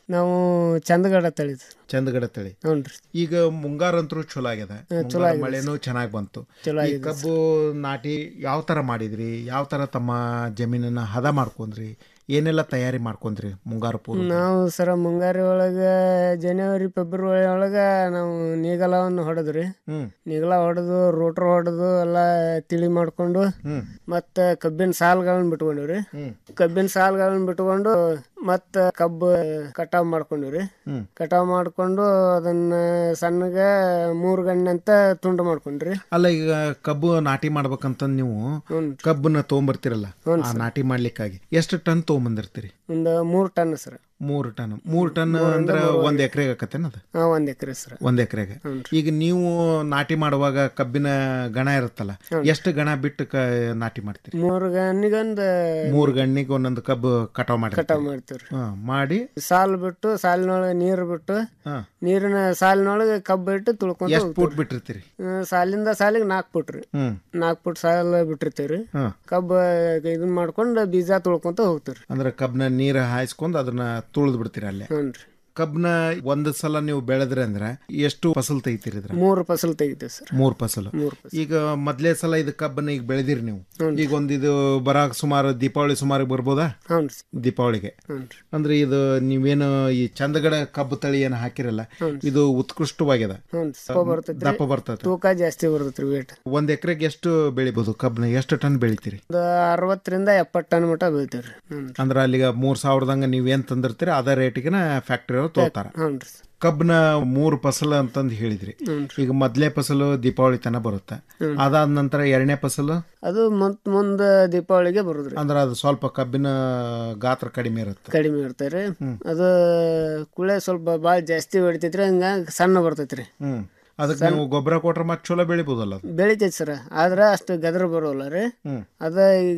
ನಾವು ಚಂದಗಡ ತಳಿದ್ ಚಂದಗಡ ತಳಿ ಹ್ಞೂ ರೀ ಈಗ ಮುಂಗಾರು ಅಂತೂ ಚಲೋ ಆಗ್ಯದ ಚಲೋ ಮುಂಗಾರು ಆಗಿದೆ ಮಳೆನೂ ಚೆನ್ನಾಗಿ ಬಂತು ಚಲೋ ಈ ಆಗಿದೆ ಕಬ್ಬು ನಾಟಿ ಯಾವ ತರ ಮಾಡಿದ್ರಿ ಯಾವ ತರ ತಮ್ಮ ಜಮೀನನ್ನ ಹದ ಮಾಡ್ಕೊಂಡ್ರಿ ಏನೆಲ್ಲ ತಯಾರಿ ಮಾಡ್ಕೊಂಡ್ರಿ ಮುಂಗಾರು ಪೂರ್ವ ನಾವು ಸರ ಮುಂಗಾರಿ ಒಳಗೆ ಜನವರಿ ಫೆಬ್ರವರಿ ಒಳಗೆ ನಾವು ನೀಗಲವನ್ನು ಹೊಡೆದ್ರಿ ಹ್ಮ್ ನೀಗಲ ಹೊಡೆದು ರೋಟ್ರ್ ಹೊಡೆದು ಎಲ್ಲ ತಿಳಿ ಮಾಡ್ಕೊಂಡು ಹ್ಮ್ ಮತ್ತು ಕಬ್ಬಿನ ಸಾಲ್ಗಳನ್ನ ಬಿಟ್ಕೊಂಡಿವ್ರಿ ಹ್ಮ್ ಕಬ್ಬಿನ ಸಾಲ್ಗಳನ್ನ ಬಿಟ್ಕೊಂಡು ಮತ್ತು ಕಬ್ಬು ಕಟಾವ್ ಮಾಡ್ಕೊಂಡಿವ್ರಿ ಹ್ಮ್ ಕಟಾವ್ ಮಾಡ್ಕೊಂಡು ಅದನ್ನ ಸಣ್ಣಗೆ ಮೂರು ಗಣ್ಣೆ ಅಂತ ತುಂಡು ಮಾಡ್ಕೊಂಡ್ರಿ ಅಲ್ಲ ಈಗ ಕಬ್ಬು ನಾಟಿ ಮಾಡ್ಬೇಕಂತ ನೀವು ಕಬ್ಬನ್ನ ತೊಗೊಂಬರ್ತಿರಲ್ಲ ಆ ನಾಟಿ ಮಾಡ್ಲಿಕ್ಕಾಗಿ ಎಷ್ಟು ಟನ್ ತೊಗೊಂಬಂದಿರ್ತೀರಿ ಒಂದು ಮೂರು ಟನ್ ಸರ್ ಮೂರು ಟನ್ ಮೂರು ಟನ್ ಅಂದ್ರೆ ಒಂದ್ ಎಕರೆಗೆ ಆಕತ್ತೇನ ಅದು ಹಾಂ ಒಂದು ಎಕರೆ ಸರ್ ಒಂದ್ ಎಕರೆಗೆ ಈಗ ನೀವು ನಾಟಿ ಮಾಡುವಾಗ ಕಬ್ಬಿನ ಗಣ ಇರುತ್ತಲ್ಲ ಎಷ್ಟು ಗಣ ಬಿಟ್ಟು ಕ ನಾಟಿ ಮಾಡ್ತೀರಿ ಮೂರು ಗಣ್ಣಿಗೊಂದು ಮೂರು ಗಣ್ಣಿಗೆ ಒಂದೊಂದು ಕಬ್ಬು ಕಟಾವ್ ಮಾಡಿ ಕಟಾವ್ ಮಾಡ್ತೀವ್ರಿ ಮಾಡಿ ಸಾಲ್ ಬಿಟ್ಟು ಸಾಲಿನೊಳಗೆ ನೀರು ಬಿಟ್ಟು ಹಾ. ನೀರಿನ ಸಾಲಿನೊಳಗೆ ಕಬ್ಬು ಇಟ್ಟು ತುಳ್ಕೊಂತ ಎಷ್ಟು ಫೂಟ್ ಬಿಟ್ಟಿರ್ತೀರಿ ಹ್ಮ್, ಸಾಲಿಂದ ಸಾಲಿಗೆ ನಾಲ್ಕು ಫುಟ್ ರೀ ಹ್ಮ್ ನಾಲ್ಕು ಫುಟ್ ಸಾಲ ಬಿಟ್ಟಿರ್ತೀವ್ರಿ ಹ್ಮ್ ಕಬ್ಬು ಇದನ್ನ ಮಾಡ್ಕೊಂಡು ಬೀಜ ತುಳ್ಕೊಂತ ಹೋಗ್ತೀವ್ರಿ ಅಂದ್ರೆ ಕಬ್ನ ನೀರು ಹಾಯಿಸ್ಕೊಂಡು ಅದನ್ನ ತುಳಿದ್ ಬಿಡ್ತೀರಿ ಅಲ್ಲೇ ಹ್ಞೂ ರೀ ಕಬ್ನ ಒಂದ್ ಸಲ ನೀವು ಬೆಳೆದ್ರಿ ಅಂದ್ರೆ ಎಷ್ಟು ಫಸಲ್ ತೆಗಿತೀರಿ ಇದ್ರ ಮೂರು ಫಸಲ್ ತೆಗಿತೀವಿ ಸರ್ ಮೂರ್ ಫಸಲು ಮೂರು ಈಗ ಮೊದ್ಲೇ ಸಲ ಇದು ಕಬ್ಬನ್ನ ಈಗ ಬೆಳೆದಿರಿ ನೀವು ಈಗ ಒಂದ್ ಇದು ಬರಾಕ್ ಸುಮಾರು ದೀಪಾವಳಿ ಸುಮಾರು ಬರ್ಬೋದಾ ಹ್ಞೂ ರೀ ದೀಪಾವಳಿಗೆ ಹ್ಞೂ ರೀ ಅಂದ್ರೆ ಇದು ನೀವೇನು ಈ ಚಂದಗಡ ಕಬ್ಬು ತಳಿ ಏನು ಹಾಕಿರಲ್ಲ ಇದು ಉತ್ಕೃಷ್ಟವಾಗ್ಯದ ಹ್ಞೂ ರೀ ದಪ್ಪ ಬರ್ತೈತ್ರಿ ದಪ್ಪ ಬರ್ತದೆ ತೂಕ ಜಾಸ್ತಿ ಬರ್ತೈತ್ರಿ ವೇಟ್ ಒಂದ್ ಎಕರೆಗೆ ಎಷ್ಟು ಬೆಳಿಬೋದು ಕಬ್ಬನ ಎಷ್ಟು ಟನ್ ಬೆಳಿತೀರಿ ಒಂದು ಅರವತ್ತರಿಂದ ಎಪ್ಪತ್ತು ಟನ್ ಮಟ್ಟ ಬೆಳಿತೀವ್ರಿ ಹ್ಞೂ ರೀ ಅಂದ್ರೆ ಅಲ್ಲಿಗ ಮೂರ್ ಸಾವಿರದಂಗ ನೀವೇನ್ ತಂದಿರ್ತೀರಿ ಅದೇ ರೇಟಿಗೆ ಫ್ಯಾಕ್ಟ್ರಿ ಅವ್ರು ತೋತಾರ ಹ್ಞೂ ರೀ ಕಬ್ನ ಮೂರು ಫಸಲು ಅಂತಂದು ಹೇಳಿದ್ರಿ ಹ್ಞೂ ಈಗ ಮೊದ್ಲೇ ಫಸಲು ದೀಪಾವಳಿ ತನ ಬರುತ್ತೆ ಅದಾದ ನಂತರ ಎರಡನೇ ಫಸಲು ಅದು ಮತ್ ಮುಂದೆ ದೀಪಾವಳಿಗೆ ಬರುದ್ರಿ ಅಂದ್ರೆ ಅದು ಸ್ವಲ್ಪ ಕಬ್ಬಿನ ಗಾತ್ರ ಕಡಿಮೆ ಇರುತ್ತೆ ಕಡಿಮೆ ಇರ್ತಾರೆ ಅದು ಕುಳೆ ಸ್ವಲ್ಪ ಭಾಳ ಜಾಸ್ತಿ ಹೊಡಿತೈತ್ರಿ ಹಂಗಾಗಿ ಸಣ್ಣ ಬರ್ತೈತ್ರಿ ಹ್ಮ್ ಅದಕ್ಕೆ ನೀವು ಗೊಬ್ಬರ ಕೊಟ್ರೆ ಮತ್ತೆ ಚಲೋ ಬೆಳಿಬೋದಲ್ಲ ಅದು ಬೆಳಿತೈತಿ ಸರ್ ಆದ್ರೆ ಅಷ್ಟು ಗದ್ರ ಬರೋಲ್ಲ ರೀ ಹ್ಮ್ ಅದ ಈಗ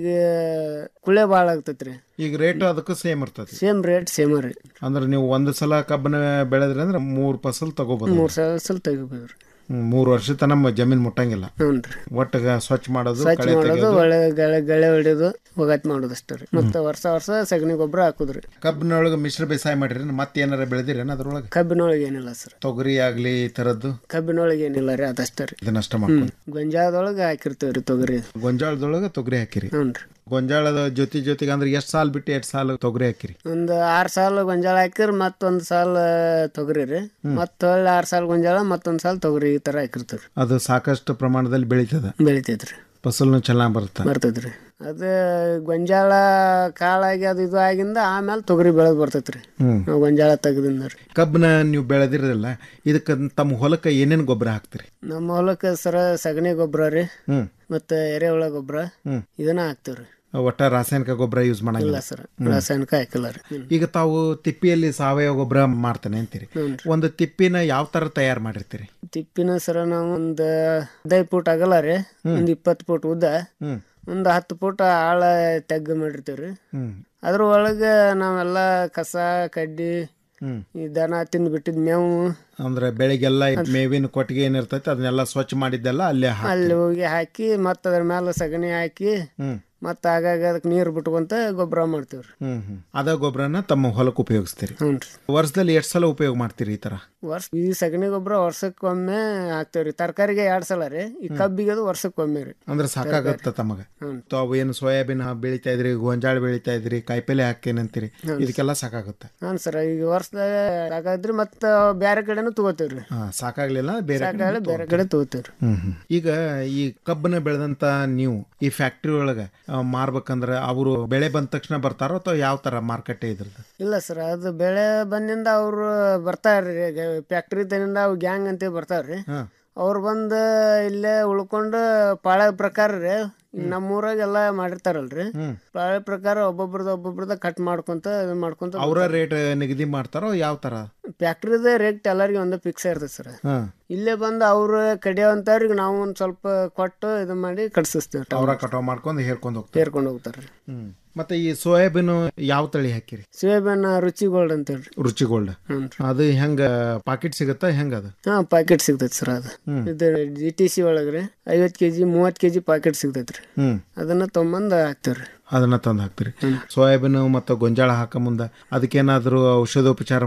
ಕುಳೆ ಭಾಳ ಆಗ್ತೈತ್ರಿ ಈಗ ರೇಟ್ ಅದಕ್ಕೂ ಸೇಮ್ ಇರ್ತದೆ ಸೇಮ್ ರೇಟ್ ಸೇಮ್ ರೀ ಅಂದ್ರೆ ನೀವು ಒಂದು ಸಲ ಕಬ್ಬನ ಬೆಳೆದ್ರಿ ಅಂದ್ರೆ ಮೂರು ಫಸಲ್ ತಗೋಬೋದು ಮೂರು ಸಾವಿರ ಸಲ ತೆಗಿಬೋದು ರೀ ಹ್ಮ್, ಮೂರು ವರ್ಷ ತನಕ ಜಮೀನ್ ಮುಟ್ಟಂಗಿಲ್ಲ ಹ್ಞೂ ರೀ ಒಟ್ಟಿಗೆ ಸ್ವಚ್ಛ ಮಾಡೋದು ಸ್ವಚ್ಛ ಕಳೆ ಮಾಡೋದು ತೆಗೆಯೋದು ಒಳ್ಳೆ ಗಳೆ ಗಳೆ ಹೊಡಿಯೋದು ಒಗಟ್ ಮಾಡೋದು ಅಷ್ಟೇ ರೀ ಮತ್ತೆ ವರ್ಷ ವರ್ಷ ಸಗಣಿ ಗೊಬ್ಬರ ಹಾಕುದ್ರಿ ಕಬ್ಬಿನೊಳಗೆ ಮಿಶ್ರ ಬೇಸಾಯ ಮಾಡಿರಿ ಮತ್ತೆ ಏನಾರ ಬೆಳೆದಿರೇನು ಅದ್ರೊಳಗೆ ಕಬ್ಬಿನೊಳಗೆ ಏನಿಲ್ಲ ಸರ್ ತೊಗರಿ ಆಗ್ಲಿ ಈ ಥರದ್ದು ಕಬ್ಬಿನೊಳಗೆ ಏನಿಲ್ಲ ರೀ ಅದಷ್ಟೇ ರೀ ಇದನ್ನಷ್ಟ ಮಾಡ್ಕೊಂಡು ಗೊಂಜಾಳದೊಳಗೆ ಹಾಕಿರ್ತೀವಿ ರೀ ತೊಗರಿ ಗೊಂಜಾಳದೊಳಗೆ ತೊಗರಿ ಹಾಕಿರಿ ಹ್ಞೂ ರೀ ಗೊಂಜಾಳದ ಜೊತೆ ಜೊತೆಗೆ ಅಂದ್ರೆ ಎಷ್ಟು ಸಾಲ್ ಬಿಟ್ಟು ಎಷ್ಟು ಸಾಲ ತೊಗರಿ ಹಾಕಿರಿ ಒಂದು ಆರು ಸಾಲ ಗೊಂಜಾಳ ಹಾಕಿರ್ ಮತ್ತೊಂದು ಸಾಲ ತೊಗರಿ ರೀ ಮತ್ತೆ ಹೊಳ್ಳಿ ಆರು ಸಾಲ ಗೊಂಜಾಳ ಮತ್ತೊಂದು ಸಾಲ ತೊಗರಿ ಈ ಥರ ಹಾಕಿರ್ತೀವಿ ರೀ ಅದು ಸಾಕಷ್ಟು ಪ್ರಮಾಣದಲ್ಲಿ ಬೆಳೀತದ ಬೆಳಿತೈತ್ರಿ ಫಸಲ್ನು ಚೆನ್ನಾಗಿ ಬರುತ್ತೆ ಬರ್ತೈತ್ರಿ ಅದು ಗೊಂಜಾಳ ಕಾಳಾಗಿ ಅದು ಇದು ಆಗಿಂದ ಆಮೇಲೆ ತೊಗರಿ ಬೆಳೆದು ಬರ್ತೈತ್ರಿ ಹ್ಮ್ ನಾವು ಗೊಂಜಾಳ ತೆಗ್ದಿಂದ ರೀ ಕಬ್ಬನ ನೀವು ಬೆಳೆದಿರಲ್ಲ ಇದಕ್ಕೆ ತಮ್ಮ ಹೊಲಕ್ಕೆ ಏನೇನು ಗೊಬ್ಬರ ಹಾಕ್ತೀರಿ ನಮ್ಮ ಹೊಲಕ್ಕೆ ಸರ ಸಗಣಿ ಗೊಬ್ಬರ ರೀ ಹ್ಮ್ ಮತ್ತು ಎರೆಹುಳ ಗೊಬ್ಬರ ಹ್ಮ್ ಇದನ್ನ ಹಾಕ್ತೀವಿ ರೀ ಒಟ್ಟ ರಾಸಾಯನಿಕ ಗೊಬ್ಬರ ಯೂಸ್ ಇಲ್ಲ ಮಾಡಂಗಿಲ್ಲ ಸರ್ ರಾಸಾಯನಿಕ ಹಾಕಿಲ್ಲ ರೀ ಹ್ಮ್. ಈಗ ತಾವು ತಿಪ್ಪಿಯಲ್ಲಿ ಸಾವಯವ ಗೊಬ್ಬರ ಮಾಡ್ತಾನೆ ಅಂತೀರಿ ಹ್ಞೂ ಒಂದು ತಿಪ್ಪಿನ ಯಾವ ತರ ತಯಾರು ಮಾಡಿರ್ತೀರಿ ತಿಪ್ಪಿನ ಸರ ನಾವು ಒಂದು ಹದಿನೈದು ಫೂಟ್ ಆಗಲ್ಲ ರೀ ಒಂದು ಇಪ್ಪತ್ತು ಫೂಟ್ ಉದ್ದ ಹ್ಮ್ ಒಂದು ಹತ್ತು ಫೂಟ್ ಆಳ ತೆಗ್ಗು ಮಾಡಿರ್ತೀವಿ ರೀ ಹ್ಮ್ ಅದ್ರ ಒಳಗೆ ನಾವೆಲ್ಲ ಕಸ ಕಡ್ಡಿ ಹ್ಮ್ ಈ ದನ ತಿಂದು ಬಿಟ್ಟಿದ್ ಮೇವು ಅಂದ್ರೆ ಬೆಳಿಗ್ಗೆಲ್ಲ ಮೇವಿನ ಕೊಟ್ಟಿಗೆ ಏನಿರ್ತೈತೆ ಅದನ್ನೆಲ್ಲ ಸ್ವಚ್ಛ ಮಾಡಿದ್ದೆಲ್ಲ ಅಲ್ಲೇ ಹಾಕಿ ಅಲ್ಲಿ ಹೋಗಿ ಹಾಕಿ ಮತ್ತೆ ಅದ್ರ ಮೇಲೆ ಸಗಣಿ ಹಾಕಿ ಹ್ಮ್ ಮತ್ತೆ ಆಗಾಗ ಅದಕ್ಕೆ ನೀರು ಬಿಟ್ಕೊಂತ ಗೊಬ್ಬರ ಮಾಡ್ತೀವಿ ರೀ ಹ್ಮ್ ಹ್ಮ್ ಅದ ಗೊಬ್ಬರನ ತಮ್ಮ ಹೊಲಕ್ಕೆ ಉಪಯೋಗಿಸ್ತೀರಿ ಹ್ಞೂ ರೀ ವರ್ಷದಲ್ಲಿ ಎಷ್ಟು ಸಲ ಉಪಯೋಗ ಮಾಡ್ತೀರಿ ಈ ತರ ವರ್ಷ ಈ ಸಗಣಿ ಗೊಬ್ಬರ ವರ್ಷಕ್ಕೊಮ್ಮೆ ಹಾಕ್ತೇವೆ ರೀ ತರಕಾರಿಗೆ ಎರಡು ಸಲ ರೀ ಈ ಕಬ್ಬಿಗೆ ಅದು ವರ್ಷಕ್ಕೊಮ್ಮೆ ರೀ ಅಂದ್ರೆ ಸಾಕಾಗತ್ತ ತಮಗ ಹ್ಞೂ ತಾವು ಏನು ಸೋಯಾಬೀನ್ ಬೆಳಿತಾ ಇದ್ರಿ ಗೊಂಜಾಳ ಬೆಳಿತಾ ಇದ್ರಿ ಕಾಯಿಪಲ್ಲೆ ಹಾಕೇನಂತೀರಿ ಇದಕ್ಕೆಲ್ಲ ಸಾಕಾಗುತ್ತೆ ಹಾಂ ಸರ್ ಈಗ ವರ್ಷದಾಗ ಸಾಕಾದ್ರಿ ಮತ್ತೆ ಬೇರೆ ಕಡೆನೂ ತಗೋತೀವಿ ರೀ ಹಾ ಸಾಕಾಗ್ಲಿಲ್ಲ ಬೇರೆ ಕಡೆ ಸಾಕಾಗಲಿ ಬೇರೆ ಕಡೆ ತಗೋತೀವಿ ರೀ ಹ್ಮ್ ಹ್ಮ್. ಈಗ ಈ ಕಬ್ಬನ್ನ ಬೆಳೆದಂತ ನೀವು ಈ ಫ್ಯಾಕ್ಟ್ರಿ ಒಳಗ ಆ, ಮಾರ್ಬೇಕಂದ್ರ ಅವರು ಬೆಳೆ ಬಂದ ತಕ್ಷಣ ಬರ್ತಾರೋ ಅಥವಾ ಯಾವ ತರ ಮಾರ್ಕೆಟೇ ಇದ್ರದ್ದು ಇಲ್ಲ ಸರ್ ಅದು ಬೆಳೆ ಬಂದಿಂದ ಅವರು ಬರ್ತಾರ್ರಿ ಫ್ಯಾಕ್ಟ್ರಿ ತನಿಂದ ಅವು ಗ್ಯಾಂಗ್ ಅಂತ ಬರ್ತಾರ್ರಿ ಹಾ ಅವ್ರು ಬಂದು ಇಲ್ಲೇ ಉಳ್ಕೊಂಡು ಪಾಳ ಪ್ರಕಾರ ರೀ ನಮ್ಮೂರಾಗೆಲ್ಲ ಮಾಡಿರ್ತಾರಲ್ರಿ ಹ್ಮ್ ಪಾಳೆ ಪ್ರಕಾರ ಒಬ್ಬೊಬ್ರದ್ದು ಒಬ್ಬೊಬ್ರದ ಕಟ್ ಮಾಡ್ಕೊಂತ ಇದು ಮಾಡ್ಕೊಂತ ಅವರ ರೇಟ್ ನಿಗದಿ ಮಾಡ್ತಾರೋ ಯಾವ ತರ ಫ್ಯಾಕ್ಟ್ರಿದ ರೇಟ್ ಎಲ್ಲರಿಗೂ ಒಂದು ಫಿಕ್ಸ್ ಇರ್ತದೆ ಸರ್ ಹಾ ಇಲ್ಲೇ ಬಂದು ಅವ್ರು ಕಡಿಯೋಂಥವ್ರಿಗೆ ನಾವು ಒಂದು ಸ್ವಲ್ಪ ಕೊಟ್ಟು ಇದು ಮಾಡಿ ಕಟ್ಸಿಸ್ತೀವಿ ಅವರ ಕಟಾವ್ ಮಾಡ್ಕೊಂಡು ಹೇರ್ಕೊಂಡು ಹೋಗ್ತಾರೆ ಹೇರ್ಕೊಂಡು ಹೋಗ್ತಾರೆ ಹ್ಮ್ ಮತ್ತೆ ಈ ಸೋಯಾಬೀನ್ ಯಾವ ತಳಿ ಹಾಕಿರಿ ಸೋಯಾಬೀನ್ ರುಚಿ ಗೋಲ್ಡ್ ಅಂತ ಹೇಳ್ರಿ ರುಚಿ ಗೋಲ್ಡ್ ಹ್ಞೂ ಅದು ಹೆಂಗ ಪಾಕೆಟ್ ಸಿಗುತ್ತಾ ಹೆಂಗ ಅದು ಹಾಂ ಪ್ಯಾಕೆಟ್ ಸಿಗ್ತೈತೆ ಸರ್ ಅದು ಇದು ಜಿ ಟಿ ಸಿ ಒಳಗೆ ರೀ ಐವತ್ತು ಕೆ ಜಿ ಮೂವತ್ತು ಕೆ ಜಿ ಪ್ಯಾಕೆಟ್ ಸಿಗ್ತೈತೆ ರೀ ಹ್ಮ್ ಅದನ್ನ ತೊಗೊಂಬಂದು ಹಾಕ್ತೀವಿ ರೀ ಅದನ್ನ ತಂದು ಹಾಕ್ತಿರಿ ಸೋಯಾಬೀನ್ ಮತ್ತು ಗೊಂಜಾಳ ಹಾಕ ಮುಂದ ಅದಕ್ಕೇನಾದ್ರೂ ಔಷಧೋಪಚಾರ